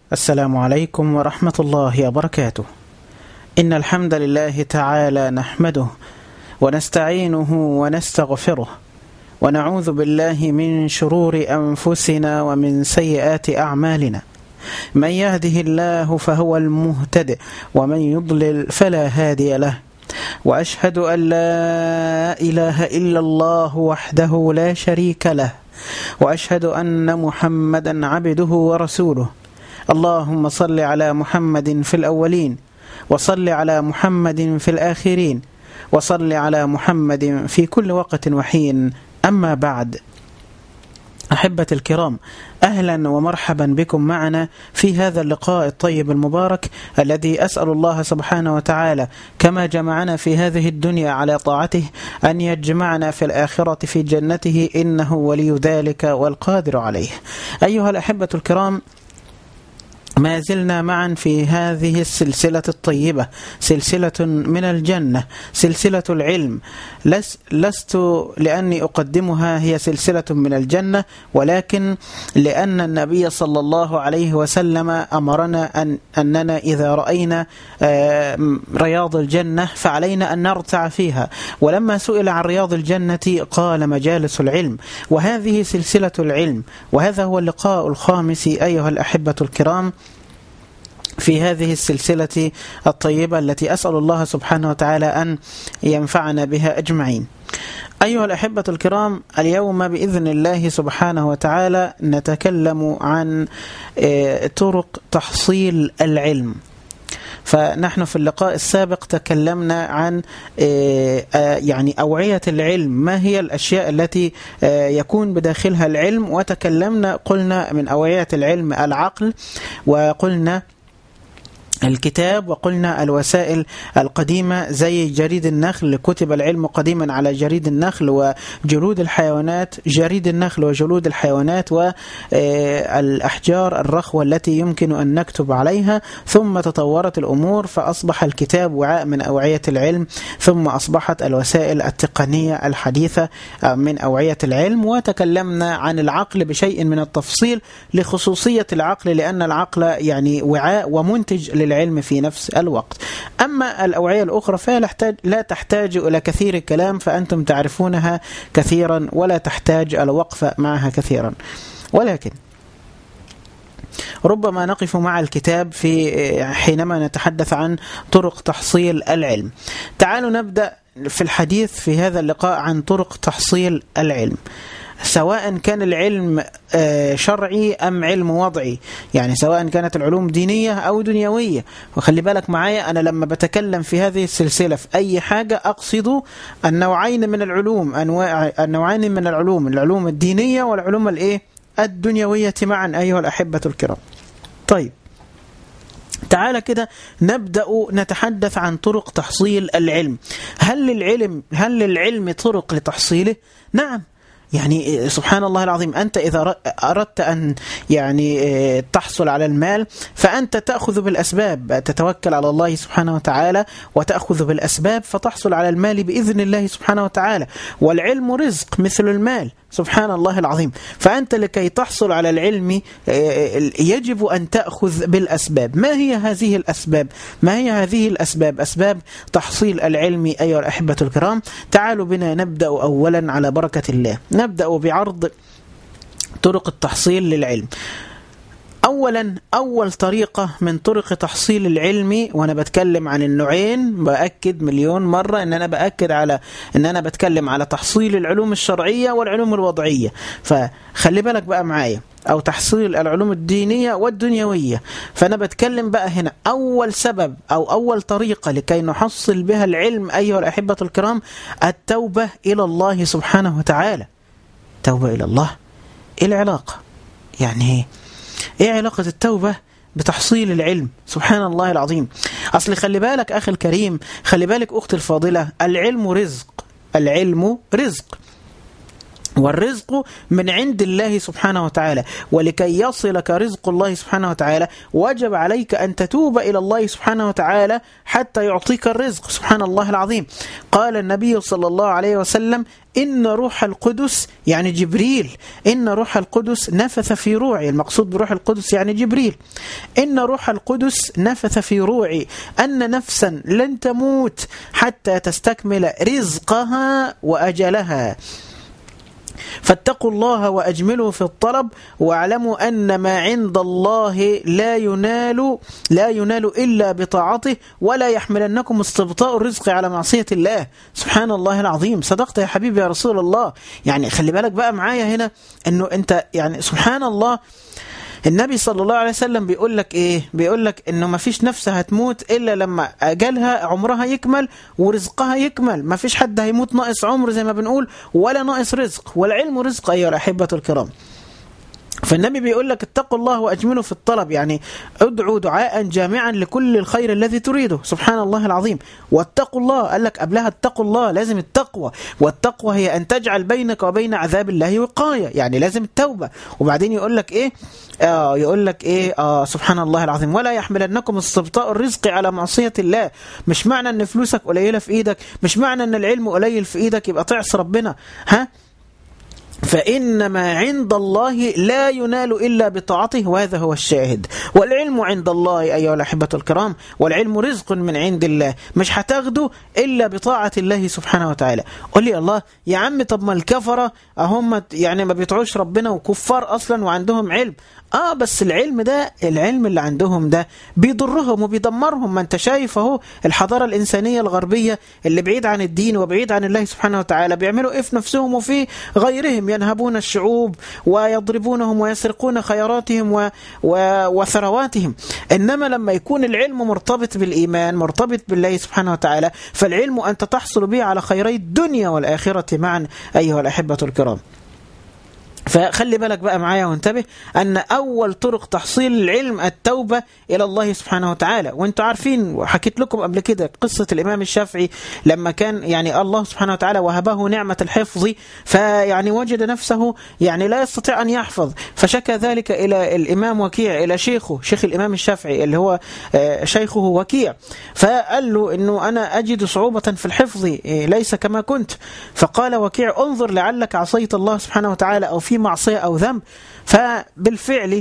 السلام عليكم ورحمة الله وبركاته إن الحمد لله تعالى نحمده ونستعينه ونستغفره ونعوذ بالله من شرور أنفسنا ومن سيئات أعمالنا من يهده الله فهو المهتد ومن يضلل فلا هادي له وأشهد أن لا إله إلا الله وحده لا شريك له وأشهد أن محمدا عبده ورسوله اللهم صل على محمد في الأولين وصل على محمد في الآخرين وصل على محمد في كل وقت وحين أما بعد أحبة الكرام أهلا ومرحبا بكم معنا في هذا اللقاء الطيب المبارك الذي أسأل الله سبحانه وتعالى كما جمعنا في هذه الدنيا على طاعته أن يجمعنا في الآخرة في جنته إنه ولي ذلك والقادر عليه أيها الأحبة الكرام ما زلنا معا في هذه السلسلة الطيبة سلسلة من الجنة سلسلة العلم لس لست لأني أقدمها هي سلسلة من الجنة ولكن لأن النبي صلى الله عليه وسلم أمرنا أن أننا إذا رأينا رياض الجنة فعلينا أن نرتع فيها ولما سئل عن رياض الجنة قال مجالس العلم وهذه سلسلة العلم وهذا هو اللقاء الخامس أيها الأحبة الكرام في هذه السلسلة الطيبة التي أسأل الله سبحانه وتعالى أن ينفعنا بها أجمعين أيها الأحبة الكرام اليوم بإذن الله سبحانه وتعالى نتكلم عن طرق تحصيل العلم فنحن في اللقاء السابق تكلمنا عن يعني أوعية العلم ما هي الأشياء التي يكون بداخلها العلم وتكلمنا قلنا من أوعية العلم العقل وقلنا الكتاب وقلنا الوسائل القديمة زي جريد النخل كتب العلم قديما على جريد النخل وجلود الحيوانات جريد النخل وجلود الحيوانات والأحجار الرخوة التي يمكن أن نكتب عليها ثم تطورت الأمور فأصبح الكتاب وعاء من أوعية العلم ثم أصبحت الوسائل التقنية الحديثة من أوعية العلم وتكلمنا عن العقل بشيء من التفصيل لخصوصية العقل لأن العقل يعني وعاء ومنتج للعلم في نفس الوقت أما الأوعية الأخرى فلا لا تحتاج إلى كثير الكلام فأنتم تعرفونها كثيرا ولا تحتاج الوقف معها كثيرا ولكن ربما نقف مع الكتاب في حينما نتحدث عن طرق تحصيل العلم تعالوا نبدأ في الحديث في هذا اللقاء عن طرق تحصيل العلم سواء كان العلم شرعي أم علم وضعي يعني سواء كانت العلوم دينية أو دنيوية وخلي بالك معايا أنا لما بتكلم في هذه السلسلة في أي حاجة أقصد النوعين من العلوم أنواع النوعين من العلوم العلوم الدينية والعلوم الإيه الدنيوية معا أيها الأحبة الكرام طيب تعالى كده نبدأ نتحدث عن طرق تحصيل العلم هل للعلم هل للعلم طرق لتحصيله نعم يعني سبحان الله العظيم أنت إذا أردت أن يعني تحصل على المال فأنت تأخذ بالأسباب تتوكل على الله سبحانه وتعالى وتأخذ بالأسباب فتحصل على المال بإذن الله سبحانه وتعالى والعلم رزق مثل المال سبحان الله العظيم فأنت لكي تحصل على العلم يجب أن تأخذ بالأسباب ما هي هذه الأسباب؟ ما هي هذه الأسباب؟ أسباب تحصيل العلم أيها الأحبة الكرام تعالوا بنا نبدأ أولا على بركة الله نبدأ بعرض طرق التحصيل للعلم اولا اول طريقه من طرق تحصيل العلم وانا بتكلم عن النوعين باكد مليون مره ان انا باكد على ان انا بتكلم على تحصيل العلوم الشرعيه والعلوم الوضعيه فخلي بالك بقى معايا او تحصيل العلوم الدينيه والدنيويه فانا بتكلم بقى هنا اول سبب او اول طريقه لكي نحصل بها العلم ايها الاحبه الكرام التوبه الى الله سبحانه وتعالى توبه الى الله ايه العلاقه يعني ايه علاقة التوبة بتحصيل العلم سبحان الله العظيم أصل خلي بالك أخي الكريم خلي بالك أختي الفاضلة العلم رزق العلم رزق والرزق من عند الله سبحانه وتعالى ولكي يصلك رزق الله سبحانه وتعالى وجب عليك أن تتوب إلى الله سبحانه وتعالى حتى يعطيك الرزق سبحان الله العظيم قال النبي صلى الله عليه وسلم إن روح القدس يعني جبريل إن روح القدس نفث في روعي المقصود بروح القدس يعني جبريل إن روح القدس نفث في روعي أن نفسا لن تموت حتى تستكمل رزقها وأجلها فاتقوا الله وأجملوا في الطلب واعلموا أن ما عند الله لا ينال لا ينال إلا بطاعته ولا يحملنكم استبطاء الرزق على معصية الله سبحان الله العظيم صدقت يا حبيبي يا رسول الله يعني خلي بالك بقى معايا هنا أنه أنت يعني سبحان الله النبي صلى الله عليه وسلم بيقول لك ايه بيقول لك انه ما فيش نفس هتموت الا لما اجلها عمرها يكمل ورزقها يكمل ما فيش حد هيموت ناقص عمر زي ما بنقول ولا ناقص رزق والعلم رزق ايها الاحبه الكرام فالنبي بيقول لك اتقوا الله واجملوا في الطلب يعني ادعوا دعاء جامعا لكل الخير الذي تريده سبحان الله العظيم واتقوا الله قال لك قبلها اتقوا الله لازم التقوى والتقوى هي ان تجعل بينك وبين عذاب الله وقايه يعني لازم التوبه وبعدين يقول لك ايه آه يقول لك ايه آه سبحان الله العظيم ولا يحملنكم استبطاء الرزق على معصيه الله مش معنى ان فلوسك قليله في ايدك مش معنى ان العلم قليل في ايدك يبقى تعصي ربنا ها فإن ما عند الله لا ينال إلا بطاعته وهذا هو الشاهد والعلم عند الله أيها الأحبة الكرام والعلم رزق من عند الله مش هتاخده إلا بطاعة الله سبحانه وتعالى قل لي الله يا عم طب ما الكفرة هم يعني ما بيطيعوش ربنا وكفار أصلا وعندهم علم اه بس العلم ده العلم اللي عندهم ده بيضرهم وبيدمرهم ما انت شايف اهو الحضاره الانسانيه الغربيه اللي بعيد عن الدين وبعيد عن الله سبحانه وتعالى بيعملوا ايه في نفسهم وفي غيرهم ينهبون الشعوب ويضربونهم ويسرقون خيراتهم و... و... وثرواتهم انما لما يكون العلم مرتبط بالايمان مرتبط بالله سبحانه وتعالى فالعلم انت تحصل به على خيري الدنيا والاخره معا ايها الاحبه الكرام فخلي بالك بقى معايا وانتبه أن أول طرق تحصيل العلم التوبة إلى الله سبحانه وتعالى وانتوا عارفين وحكيت لكم قبل كده قصة الإمام الشافعي لما كان يعني الله سبحانه وتعالى وهبه نعمة الحفظ فيعني وجد نفسه يعني لا يستطيع أن يحفظ فشكى ذلك إلى الإمام وكيع إلى شيخه شيخ الإمام الشافعي اللي هو شيخه وكيع فقال له أنه أنا أجد صعوبة في الحفظ ليس كما كنت فقال وكيع انظر لعلك عصيت الله سبحانه وتعالى أو في معصية أو ذنب فبالفعل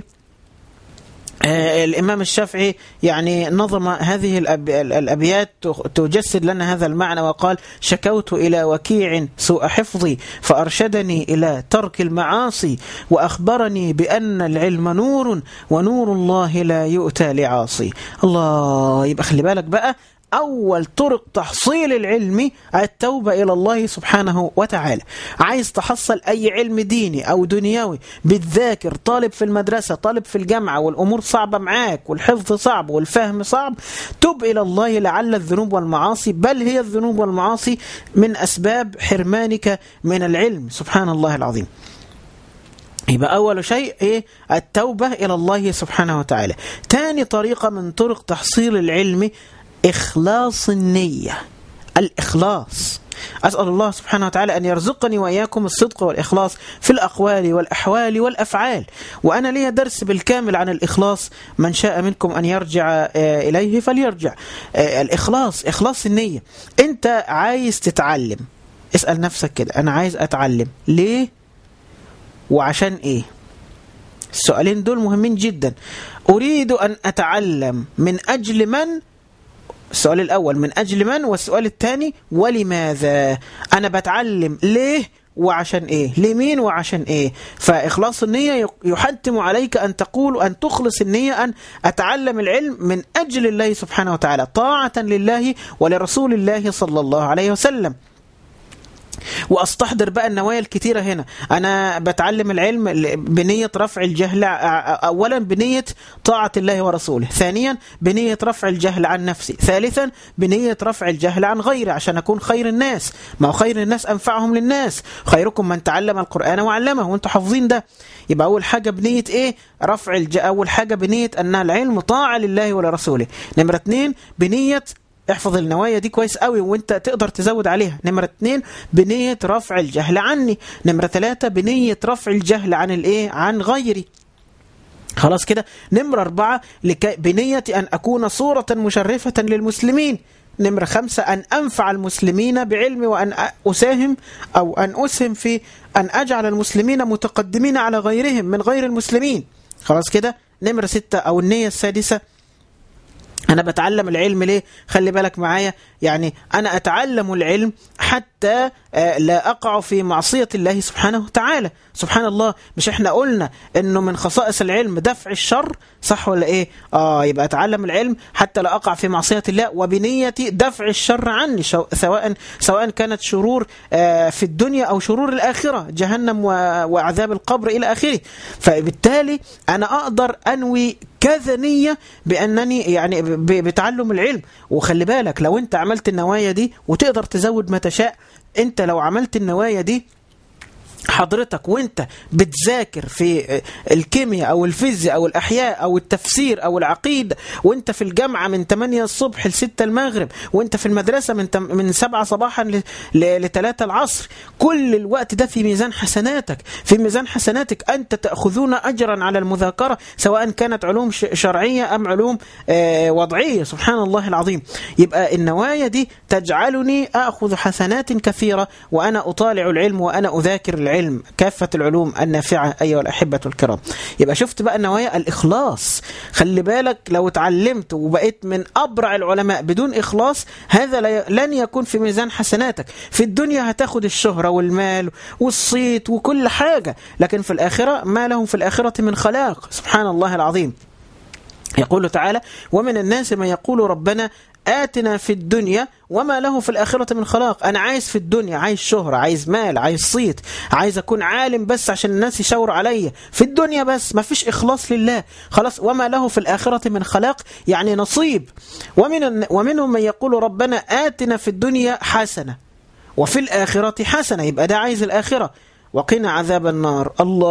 الإمام الشافعي يعني نظم هذه الأبيات تجسد لنا هذا المعنى وقال شكوت إلى وكيع سوء حفظي فأرشدني إلى ترك المعاصي وأخبرني بأن العلم نور ونور الله لا يؤتى لعاصي الله يبقى خلي بالك بقى أول طرق تحصيل العلم التوبة إلى الله سبحانه وتعالى عايز تحصل أي علم ديني أو دنيوي بتذاكر طالب في المدرسة طالب في الجامعة والأمور صعبة معاك والحفظ صعب والفهم صعب تب إلى الله لعل الذنوب والمعاصي بل هي الذنوب والمعاصي من أسباب حرمانك من العلم سبحان الله العظيم يبقى أول شيء إيه التوبة إلى الله سبحانه وتعالى تاني طريقة من طرق تحصيل العلم إخلاص النية الإخلاص أسأل الله سبحانه وتعالى أن يرزقني وإياكم الصدق والإخلاص في الأقوال والأحوال والأفعال وأنا لي درس بالكامل عن الإخلاص من شاء منكم أن يرجع إليه فليرجع الإخلاص إخلاص النية أنت عايز تتعلم اسأل نفسك كده أنا عايز أتعلم ليه وعشان إيه السؤالين دول مهمين جدا أريد أن أتعلم من أجل من السؤال الأول من أجل من والسؤال الثاني ولماذا أنا بتعلم ليه وعشان ايه لمين وعشان ايه فاخلاص النيه يحتم عليك ان تقول ان تخلص النيه ان اتعلم العلم من اجل الله سبحانه وتعالى طاعه لله ولرسول الله صلى الله عليه وسلم واستحضر بقى النوايا الكتيره هنا انا بتعلم العلم بنيه رفع الجهل اولا بنيه طاعه الله ورسوله ثانيا بنيه رفع الجهل عن نفسي ثالثا بنيه رفع الجهل عن غيري عشان اكون خير الناس ما هو خير الناس انفعهم للناس خيركم من تعلم القران وعلمه وانتم حافظين ده يبقى اول حاجه بنيه ايه رفع الج... اول حاجه بنيه ان العلم طاعه لله ولرسوله نمره اثنين بنيه احفظ النوايا دي كويس قوي وانت تقدر تزود عليها نمرة اتنين بنية رفع الجهل عني نمرة ثلاثة بنية رفع الجهل عن الايه عن غيري خلاص كده نمرة أربعة لكي بنية أن أكون صورة مشرفة للمسلمين نمرة خمسة أن أنفع المسلمين بعلمي وأن أساهم أو أن أسهم في أن أجعل المسلمين متقدمين على غيرهم من غير المسلمين خلاص كده نمرة ستة أو النية السادسة أنا بتعلم العلم ليه؟ خلي بالك معايا يعني أنا أتعلم العلم حتى لا أقع في معصية الله سبحانه وتعالى سبحان الله مش إحنا قلنا إنه من خصائص العلم دفع الشر صح ولا إيه؟ آه يبقى أتعلم العلم حتى لا أقع في معصية الله وبنية دفع الشر عني سواء سواء كانت شرور في الدنيا أو شرور الآخرة جهنم وعذاب القبر إلى آخره فبالتالي أنا أقدر أنوي كذا نية بأنني يعني بتعلم العلم وخلي بالك لو أنت عملت النوايا دي وتقدر تزود ما تشاء أنت لو عملت النوايا دي حضرتك وانت بتذاكر في الكيمياء او الفيزياء او الاحياء او التفسير او العقيده وانت في الجامعه من 8 الصبح ل 6 المغرب وانت في المدرسه من من 7 صباحا ل 3 العصر كل الوقت ده في ميزان حسناتك في ميزان حسناتك انت تاخذون اجرا على المذاكره سواء كانت علوم شرعيه ام علوم وضعيه سبحان الله العظيم يبقى النوايا دي تجعلني اخذ حسنات كثيره وانا اطالع العلم وانا اذاكر العلم العلم كافة العلوم النافعة أيها الأحبة الكرام يبقى شفت بقى النوايا الإخلاص خلي بالك لو اتعلمت وبقيت من أبرع العلماء بدون إخلاص هذا لن يكون في ميزان حسناتك في الدنيا هتاخد الشهرة والمال والصيت وكل حاجة لكن في الآخرة ما لهم في الآخرة من خلاق سبحان الله العظيم يقول تعالى ومن الناس من يقول ربنا آتنا في الدنيا وما له في الآخرة من خلاق أنا عايز في الدنيا عايز شهرة عايز مال عايز صيت عايز أكون عالم بس عشان الناس يشاوروا عليا في الدنيا بس ما فيش إخلاص لله خلاص وما له في الآخرة من خلاق يعني نصيب ومن ومنهم من يقول ربنا آتنا في الدنيا حسنة وفي الآخرة حسنة يبقى ده عايز الآخرة وقنا عذاب النار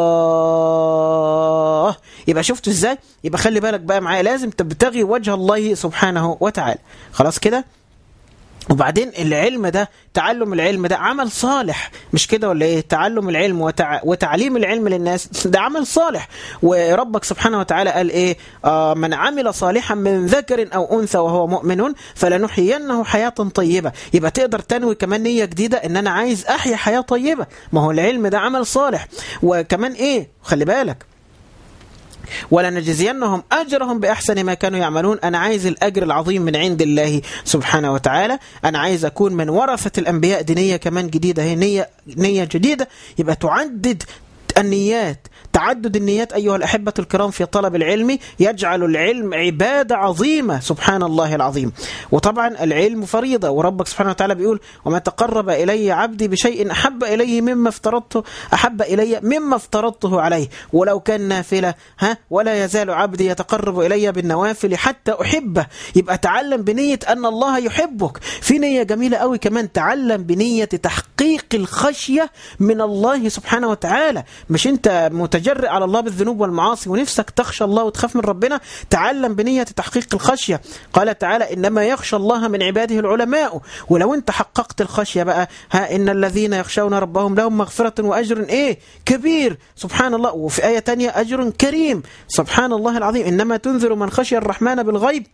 الله يبقى شفت ازاي يبقى خلي بالك بقى معايا لازم تبتغي وجه الله سبحانه وتعالى خلاص كده وبعدين العلم ده تعلم العلم ده عمل صالح مش كده ولا ايه تعلم العلم وتع... وتعليم العلم للناس ده عمل صالح وربك سبحانه وتعالى قال ايه آه من عمل صالحا من ذكر او انثى وهو مؤمن فلنحيينه حياه طيبه يبقى تقدر تنوي كمان نيه جديده ان انا عايز احيا حياه طيبه ما هو العلم ده عمل صالح وكمان ايه خلي بالك ولنجزينهم أجرهم بأحسن ما كانوا يعملون أنا عايز الأجر العظيم من عند الله سبحانه وتعالى أنا عايز أكون من ورثة الأنبياء دي نية كمان جديدة هي نية, نية جديدة يبقى تعدد النيات تعدد النيات أيها الأحبة الكرام في طلب العلم يجعل العلم عبادة عظيمة سبحان الله العظيم وطبعا العلم فريضة وربك سبحانه وتعالى بيقول وما تقرب إلي عبدي بشيء أحب إليه مما افترضته أحب إلي مما افترضته عليه ولو كان نافلة ها ولا يزال عبدي يتقرب إلي بالنوافل حتى أحبه يبقى تعلم بنية أن الله يحبك في نية جميلة قوي كمان تعلم بنية تحقيق الخشية من الله سبحانه وتعالى مش أنت متجرد على الله بالذنوب والمعاصي ونفسك تخشى الله وتخاف من ربنا تعلم بنية تحقيق الخشية قال تعالى إنما يخشى الله من عباده العلماء ولو أنت حققت الخشية بقى ها إن الذين يخشون ربهم لهم مغفرة وأجر إيه كبير سبحان الله وفي آية تانية أجر كريم سبحان الله العظيم إنما تنذر من خشي الرحمن بالغيب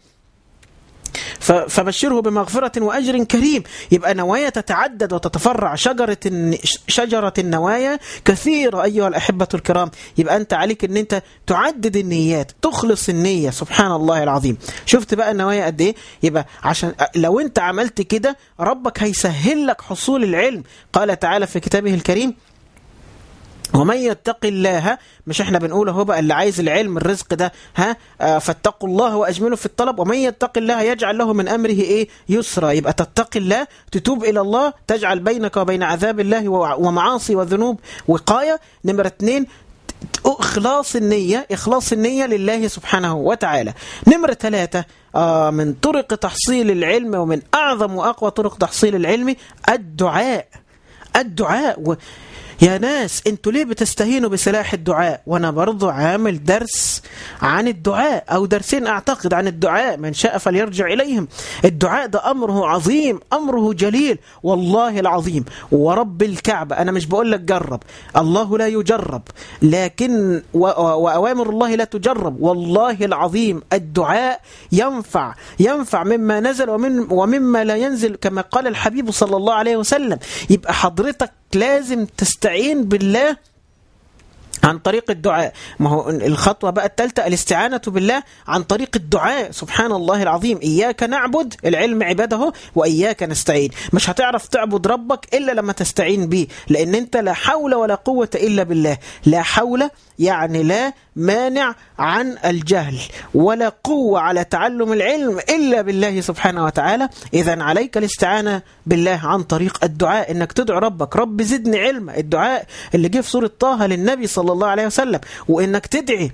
فبشره بمغفرة وأجر كريم يبقى نوايا تتعدد وتتفرع شجرة شجرة النوايا كثيرة أيها الأحبة الكرام يبقى أنت عليك أن أنت تعدد النيات تخلص النية سبحان الله العظيم شفت بقى النوايا قد إيه يبقى عشان لو أنت عملت كده ربك هيسهل لك حصول العلم قال تعالى في كتابه الكريم ومن يتق الله مش احنا بنقول اهو بقى اللي عايز العلم الرزق ده ها آه فاتقوا الله واجملوا في الطلب ومن يتق الله يجعل له من امره ايه يسرا يبقى تتقي الله تتوب الى الله تجعل بينك وبين عذاب الله ومعاصي وذنوب وقايه نمره اثنين إخلاص النية إخلاص النية لله سبحانه وتعالى نمرة ثلاثة آه من طرق تحصيل العلم ومن أعظم وأقوى طرق تحصيل العلم الدعاء الدعاء و يا ناس انتوا ليه بتستهينوا بسلاح الدعاء وانا برضو عامل درس عن الدعاء او درسين اعتقد عن الدعاء من شاء فليرجع اليهم الدعاء ده امره عظيم امره جليل والله العظيم ورب الكعبة انا مش بقول لك جرب الله لا يجرب لكن واوامر الله لا تجرب والله العظيم الدعاء ينفع ينفع مما نزل ومن ومما لا ينزل كما قال الحبيب صلى الله عليه وسلم يبقى حضرتك لازم تستعين بالله عن طريق الدعاء ما هو الخطوة بقى الثالثة الاستعانة بالله عن طريق الدعاء سبحان الله العظيم إياك نعبد العلم عباده وإياك نستعين مش هتعرف تعبد ربك إلا لما تستعين به لأن أنت لا حول ولا قوة إلا بالله لا حول يعني لا مانع عن الجهل ولا قوة على تعلم العلم إلا بالله سبحانه وتعالى إذا عليك الاستعانة بالله عن طريق الدعاء إنك تدعو ربك رب زدني علما الدعاء اللي جه في سورة طه للنبي صلى الله عليه وسلم وإنك تدعي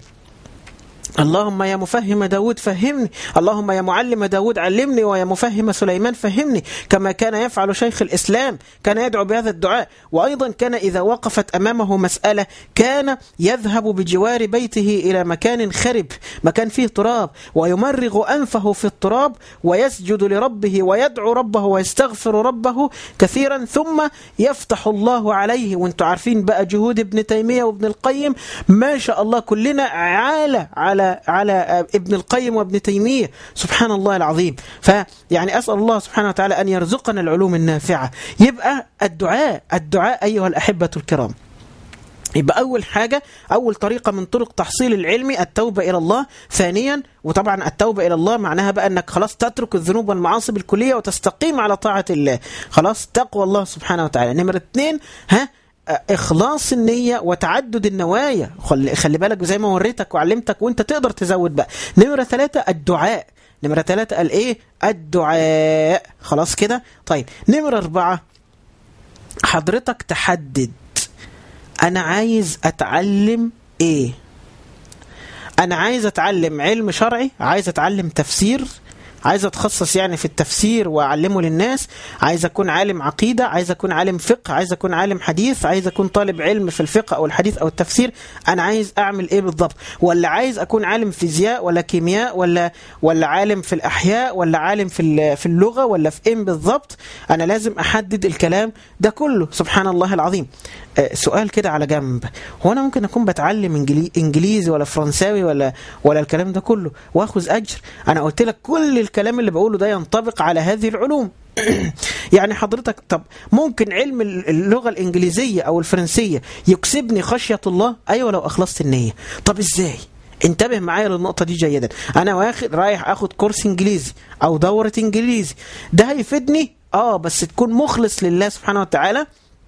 اللهم يا مفهم داود فهمني اللهم يا معلم داود علمني ويا مفهم سليمان فهمني كما كان يفعل شيخ الإسلام كان يدعو بهذا الدعاء وأيضا كان إذا وقفت أمامه مسألة كان يذهب بجوار بيته إلى مكان خرب مكان فيه تراب ويمرغ أنفه في التراب ويسجد لربه ويدعو ربه ويستغفر ربه كثيرا ثم يفتح الله عليه وانتم عارفين بقى جهود ابن تيمية وابن القيم ما شاء الله كلنا عالة على على ابن القيم وابن تيمية سبحان الله العظيم فيعني أسأل الله سبحانه وتعالى أن يرزقنا العلوم النافعة يبقى الدعاء الدعاء أيها الأحبة الكرام يبقى أول حاجة أول طريقة من طرق تحصيل العلم التوبة إلى الله ثانيا وطبعا التوبة إلى الله معناها بقى أنك خلاص تترك الذنوب والمعاصي الكلية وتستقيم على طاعة الله خلاص تقوى الله سبحانه وتعالى نمرة اثنين ها اخلاص النيه وتعدد النوايا خلي, خلي بالك زي ما وريتك وعلمتك وانت تقدر تزود بقى نمره ثلاثة الدعاء نمره ثلاثة قال ايه الدعاء خلاص كده طيب نمره أربعة حضرتك تحدد انا عايز اتعلم ايه انا عايز اتعلم علم شرعي عايز اتعلم تفسير عايز اتخصص يعني في التفسير واعلمه للناس عايز اكون عالم عقيده عايز اكون عالم فقه عايز اكون عالم حديث عايز اكون طالب علم في الفقه او الحديث او التفسير انا عايز اعمل ايه بالضبط ولا عايز اكون عالم فيزياء ولا كيمياء ولا ولا عالم في الاحياء ولا عالم في في اللغه ولا في ايه بالضبط انا لازم احدد الكلام ده كله سبحان الله العظيم سؤال كده على جنب هو انا ممكن اكون بتعلم انجليزي ولا فرنساوي ولا ولا الكلام ده كله واخذ اجر انا قلت لك كل الكلام اللي بقوله ده ينطبق على هذه العلوم يعني حضرتك طب ممكن علم اللغة الإنجليزية أو الفرنسية يكسبني خشية الله أيوة لو أخلصت النية طب إزاي انتبه معايا للنقطة دي جيدا أنا واخد رايح أخد كورس إنجليزي أو دورة إنجليزي ده هيفيدني آه بس تكون مخلص لله سبحانه وتعالى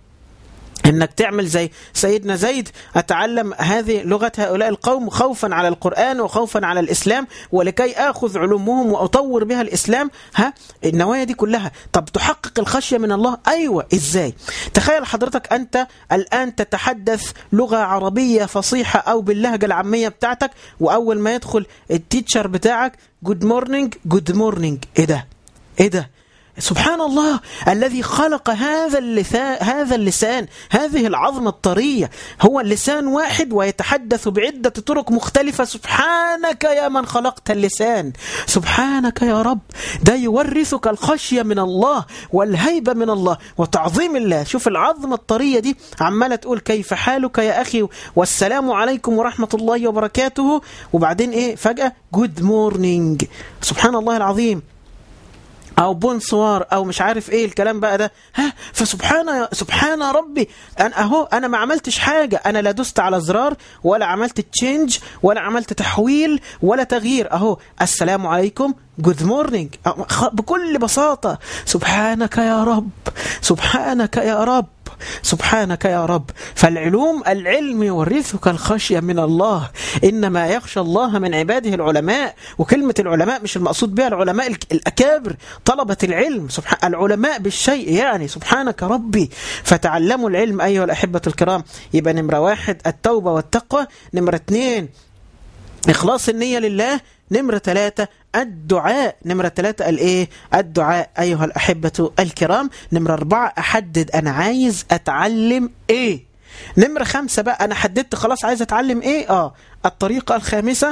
انك تعمل زي سيدنا زيد اتعلم هذه لغه هؤلاء القوم خوفا على القران وخوفا على الاسلام ولكي اخذ علومهم واطور بها الاسلام ها النوايا دي كلها طب تحقق الخشيه من الله ايوه ازاي تخيل حضرتك انت الان تتحدث لغه عربيه فصيحه او باللهجه العاميه بتاعتك واول ما يدخل التيتشر بتاعك جود مورنينج جود مورنينج ايه ده ايه ده سبحان الله الذي خلق هذا اللسان هذا اللسان هذه العظمة الطرية هو اللسان واحد ويتحدث بعدة طرق مختلفة سبحانك يا من خلقت اللسان سبحانك يا رب ده يورثك الخشية من الله والهيبة من الله وتعظيم الله شوف العظمة الطرية دي عمالة تقول كيف حالك يا أخي والسلام عليكم ورحمة الله وبركاته وبعدين إيه فجأة جود مورنينج سبحان الله العظيم او بونسوار او مش عارف ايه الكلام بقى ده ها فسبحان سبحان ربي انا اهو انا ما عملتش حاجه انا لا دست على زرار ولا عملت تشينج ولا عملت تحويل ولا تغيير اهو السلام عليكم جود مورنينج بكل بساطه سبحانك يا رب سبحانك يا رب سبحانك يا رب فالعلوم العلم يورثك الخشية من الله إنما يخشى الله من عباده العلماء وكلمة العلماء مش المقصود بها العلماء الأكابر طلبة العلم سبحان العلماء بالشيء يعني سبحانك ربي فتعلموا العلم أيها الأحبة الكرام يبقى نمرة واحد التوبة والتقوى نمرة اثنين إخلاص النية لله نمرة ثلاثة الدعاء نمرة ثلاثة الإيه؟ الدعاء أيها الأحبة الكرام نمرة أربعة أحدد أنا عايز أتعلم إيه نمرة خمسة بقى أنا حددت خلاص عايز أتعلم إيه آه الطريقة الخامسة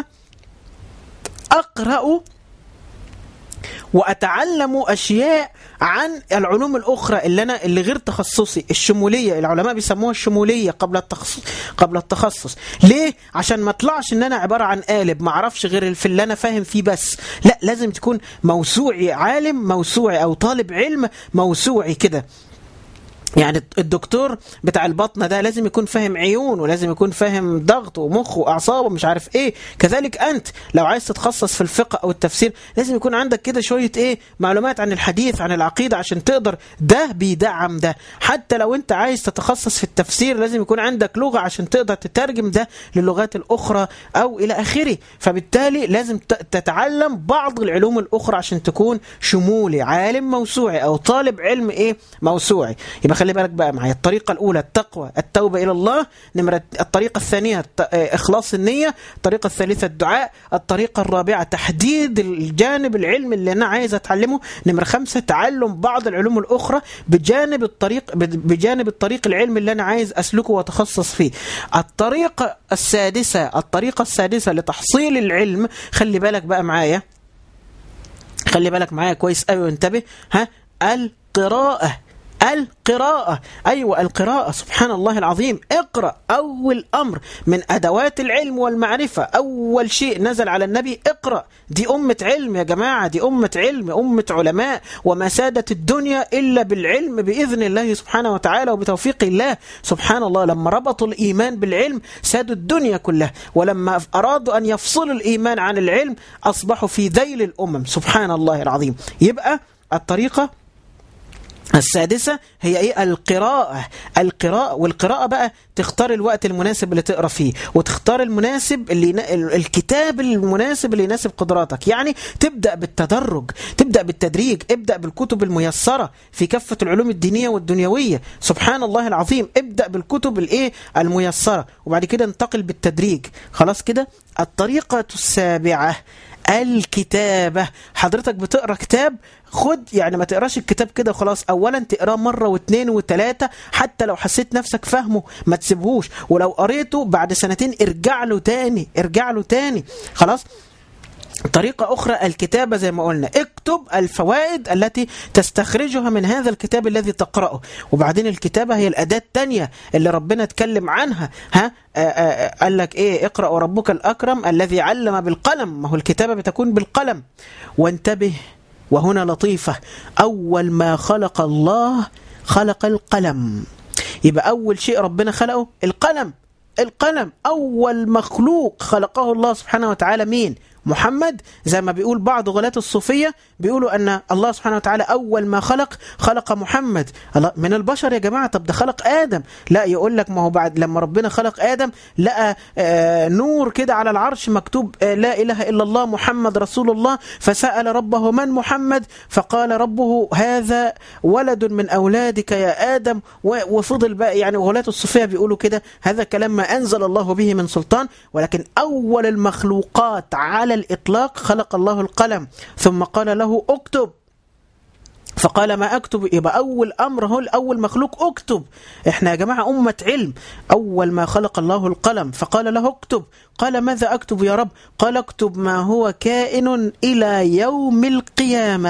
أقرأ واتعلم اشياء عن العلوم الاخرى اللي انا اللي غير تخصصي الشموليه العلماء بيسموها الشموليه قبل التخصص قبل التخصص ليه عشان ما اطلعش ان انا عباره عن قالب ما اعرفش غير في اللي انا فاهم فيه بس لا لازم تكون موسوعي عالم موسوعي او طالب علم موسوعي كده يعني الدكتور بتاع البطنه ده لازم يكون فاهم عيون ولازم يكون فاهم ضغط ومخ واعصاب ومش عارف ايه كذلك انت لو عايز تتخصص في الفقه او التفسير لازم يكون عندك كده شويه ايه معلومات عن الحديث عن العقيده عشان تقدر ده بيدعم ده حتى لو انت عايز تتخصص في التفسير لازم يكون عندك لغه عشان تقدر تترجم ده للغات الاخرى او الى اخره فبالتالي لازم تتعلم بعض العلوم الاخرى عشان تكون شمولي عالم موسوعي او طالب علم ايه موسوعي يبقى خلي بالك بقى معايا الطريقة الأولى التقوى التوبة إلى الله نمرة الطريقة الثانية إخلاص النية الطريقة الثالثة الدعاء الطريقة الرابعة تحديد الجانب العلمي اللي أنا عايز أتعلمه نمرة خمسة تعلم بعض العلوم الأخرى بجانب الطريق بجانب الطريق العلمي اللي أنا عايز أسلكه وأتخصص فيه الطريقة السادسة الطريقة السادسة لتحصيل العلم خلي بالك بقى معايا خلي بالك معايا كويس قوي وانتبه ها القراءة القراءة أيوة القراءة سبحان الله العظيم اقرأ أول أمر من أدوات العلم والمعرفة أول شيء نزل على النبي اقرأ دي أمة علم يا جماعة دي أمة علم أمة علماء وما سادت الدنيا إلا بالعلم بإذن الله سبحانه وتعالى وبتوفيق الله سبحان الله لما ربطوا الإيمان بالعلم سادوا الدنيا كلها ولما أرادوا أن يفصلوا الإيمان عن العلم أصبحوا في ذيل الأمم سبحان الله العظيم يبقى الطريقة السادسة هي ايه القراءة القراءة والقراءة بقى تختار الوقت المناسب اللي تقرا فيه وتختار المناسب اللي ينا... الكتاب المناسب اللي يناسب قدراتك يعني تبدأ بالتدرج تبدأ بالتدريج ابدأ بالكتب الميسرة في كافة العلوم الدينية والدنيوية سبحان الله العظيم ابدأ بالكتب الايه الميسرة وبعد كده انتقل بالتدريج خلاص كده الطريقة السابعة الكتابة حضرتك بتقرأ كتاب خد يعني ما تقراش الكتاب كده خلاص اولا تقراه مره واثنين وثلاثه حتى لو حسيت نفسك فاهمه ما تسيبهوش ولو قريته بعد سنتين ارجع له تاني ارجع له تاني خلاص طريقة أخرى الكتابة زي ما قلنا اكتب الفوائد التي تستخرجها من هذا الكتاب الذي تقرأه وبعدين الكتابة هي الأداة الثانية اللي ربنا اتكلم عنها ها آآ آآ قال لك ايه اقرأ وربك الأكرم الذي علم بالقلم ما هو الكتابة بتكون بالقلم وانتبه وهنا لطيفة أول ما خلق الله خلق القلم يبقى أول شيء ربنا خلقه القلم القلم أول مخلوق خلقه الله سبحانه وتعالى مين محمد زي ما بيقول بعض غلاة الصوفية بيقولوا أن الله سبحانه وتعالى أول ما خلق خلق محمد الله من البشر يا جماعة طب ده خلق آدم لا يقول لك ما هو بعد لما ربنا خلق آدم لقى آه نور كده على العرش مكتوب آه لا إله إلا الله محمد رسول الله فسأل ربه من محمد فقال ربه هذا ولد من أولادك يا آدم وفضل بقى يعني غلاة الصوفية بيقولوا كده هذا كلام ما أنزل الله به من سلطان ولكن أول المخلوقات على الإطلاق خلق الله القلم ثم قال له اكتب فقال ما اكتب يبقى اول امر هو اول مخلوق اكتب احنا يا جماعه امه علم اول ما خلق الله القلم فقال له اكتب قال ماذا اكتب يا رب قال اكتب ما هو كائن الى يوم القيامه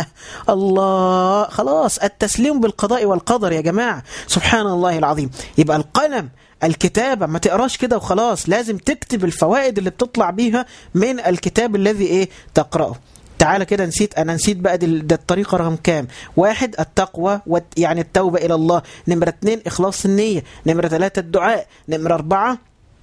الله خلاص التسليم بالقضاء والقدر يا جماعه سبحان الله العظيم يبقى القلم الكتابة ما تقراش كده وخلاص لازم تكتب الفوائد اللي بتطلع بيها من الكتاب الذي ايه تقرأه تعالى كده نسيت انا نسيت بقى دي, ده الطريقه رقم كام واحد التقوى يعني التوبه الى الله نمره اثنين اخلاص النيه نمره ثلاثه الدعاء نمره اربعه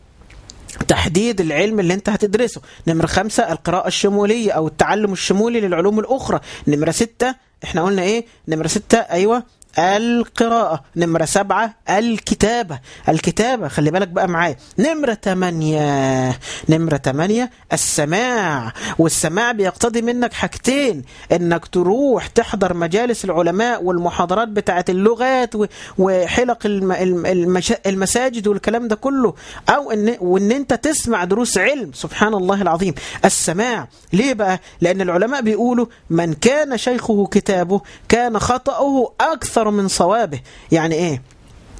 تحديد العلم اللي انت هتدرسه نمرة خمسة القراءة الشمولية او التعلم الشمولي للعلوم الاخرى نمرة ستة احنا قلنا ايه نمرة ستة ايوه القراءة نمرة سبعة الكتابة الكتابة خلي بالك بقى معايا نمرة تمانية نمرة تمانية السماع والسماع بيقتضي منك حاجتين انك تروح تحضر مجالس العلماء والمحاضرات بتاعت اللغات وحلق المساجد والكلام ده كله او ان وان انت تسمع دروس علم سبحان الله العظيم السماع ليه بقى لان العلماء بيقولوا من كان شيخه كتابه كان خطأه اكثر من صوابه يعني ايه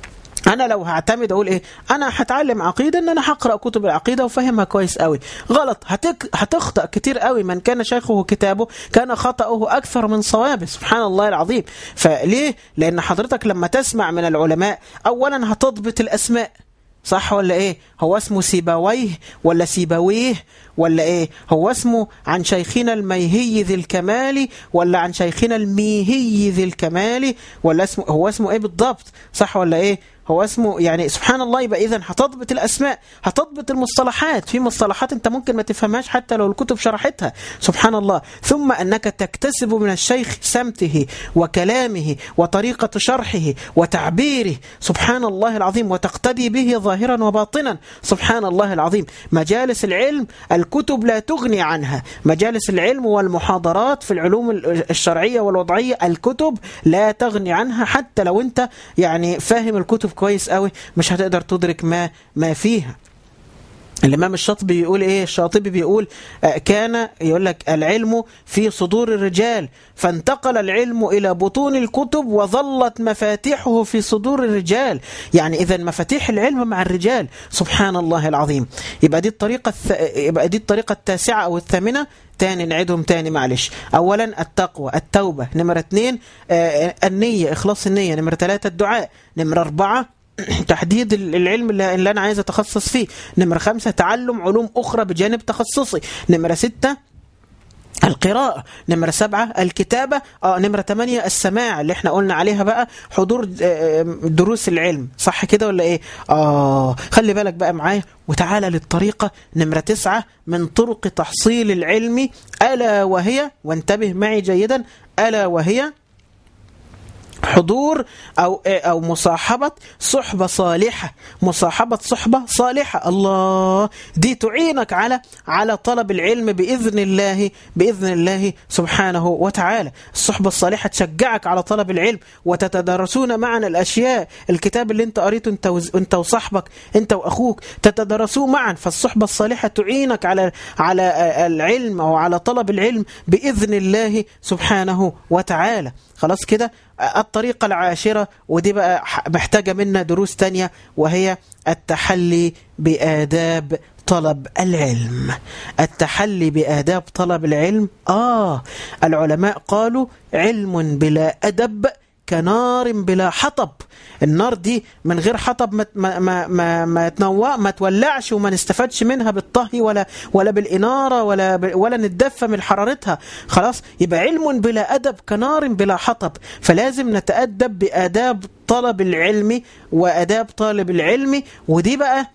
انا لو هعتمد اقول ايه انا هتعلم عقيده ان انا هقرا كتب العقيده وفهمها كويس قوي غلط هتك... هتخطا كتير قوي من كان شيخه كتابه كان خطاه اكثر من صوابه سبحان الله العظيم فليه لان حضرتك لما تسمع من العلماء اولا هتضبط الاسماء صح ولا ايه هو اسمه سيبويه ولا سيبويه ولا ايه هو اسمه عن شيخنا الميهي ذي الكمال ولا عن شيخنا الميهي ذي الكمال ولا اسمه هو اسمه ايه بالضبط صح ولا ايه هو اسمه يعني سبحان الله يبقى اذا هتضبط الاسماء هتضبط المصطلحات في مصطلحات انت ممكن ما تفهمهاش حتى لو الكتب شرحتها سبحان الله ثم انك تكتسب من الشيخ سمته وكلامه وطريقه شرحه وتعبيره سبحان الله العظيم وتقتدي به ظاهرا وباطنا سبحان الله العظيم مجالس العلم الكتب لا تغني عنها مجالس العلم والمحاضرات في العلوم الشرعيه والوضعيه الكتب لا تغني عنها حتى لو انت يعني فاهم الكتب كويس قوي مش هتقدر تدرك ما ما فيها الإمام الشاطبي بيقول إيه الشاطبي بيقول آه كان يقول لك العلم في صدور الرجال فانتقل العلم إلى بطون الكتب وظلت مفاتيحه في صدور الرجال يعني إذا مفاتيح العلم مع الرجال سبحان الله العظيم يبقى دي الطريقة الث... يبقى دي الطريقة التاسعة أو الثامنة تاني نعيدهم تاني معلش أولا التقوى التوبة نمرة اثنين آه النية إخلاص النية نمرة ثلاثة الدعاء نمرة أربعة تحديد العلم اللي أنا عايز أتخصص فيه نمرة خمسة تعلم علوم أخرى بجانب تخصصي نمرة ستة القراءة نمرة سبعة الكتابة آه نمرة ثمانية السماع اللي احنا قلنا عليها بقى حضور دروس العلم صح كده ولا ايه آه خلي بالك بقى معايا وتعالى للطريقة نمرة تسعة من طرق تحصيل العلم ألا وهي وانتبه معي جيدا ألا وهي حضور أو أو مصاحبة صحبة صالحة مصاحبة صحبة صالحة الله دي تعينك على على طلب العلم بإذن الله بإذن الله سبحانه وتعالى الصحبة الصالحة تشجعك على طلب العلم وتتدرسون معا الأشياء الكتاب اللي انت قريته انت انت وصاحبك انت وأخوك تتدرسوه معا فالصحبة الصالحة تعينك على على العلم أو على طلب العلم بإذن الله سبحانه وتعالى خلاص كده الطريقة العاشرة ودي بقى محتاجة منا دروس تانية وهي التحلي بآداب طلب العلم التحلي بآداب طلب العلم آه العلماء قالوا علم بلا أدب كنار بلا حطب النار دي من غير حطب ما ما ما ما, ما تنوع ما تولعش وما نستفادش منها بالطهي ولا ولا بالإنارة ولا ولا نتدفى من حرارتها خلاص يبقى علم بلا أدب كنار بلا حطب فلازم نتأدب بآداب طلب العلم وآداب طالب العلم ودي بقى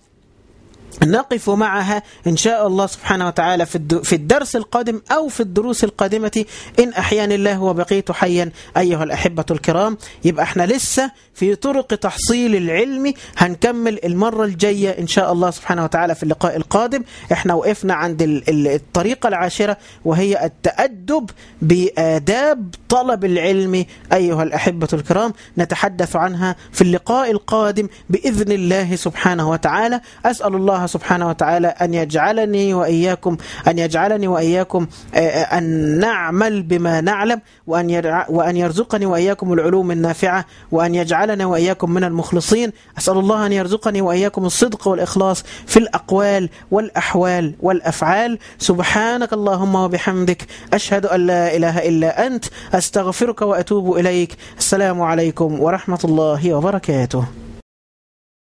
نقف معها إن شاء الله سبحانه وتعالى في الدرس القادم أو في الدروس القادمة إن أحيان الله وبقيت حيا أيها الأحبة الكرام يبقى احنا لسه في طرق تحصيل العلم هنكمل المرة الجاية إن شاء الله سبحانه وتعالى في اللقاء القادم احنا وقفنا عند الطريقة العاشرة وهي التأدب بآداب طلب العلم أيها الأحبة الكرام نتحدث عنها في اللقاء القادم بإذن الله سبحانه وتعالى أسأل الله سبحانه وتعالى أن يجعلني وإياكم أن يجعلني وإياكم أن نعمل بما نعلم وأن وأن يرزقني وإياكم العلوم النافعة وأن يجعلنا وإياكم من المخلصين أسأل الله أن يرزقني وإياكم الصدق والإخلاص في الأقوال والأحوال والأفعال سبحانك اللهم وبحمدك أشهد أن لا إله إلا أنت أستغفرك وأتوب إليك السلام عليكم ورحمة الله وبركاته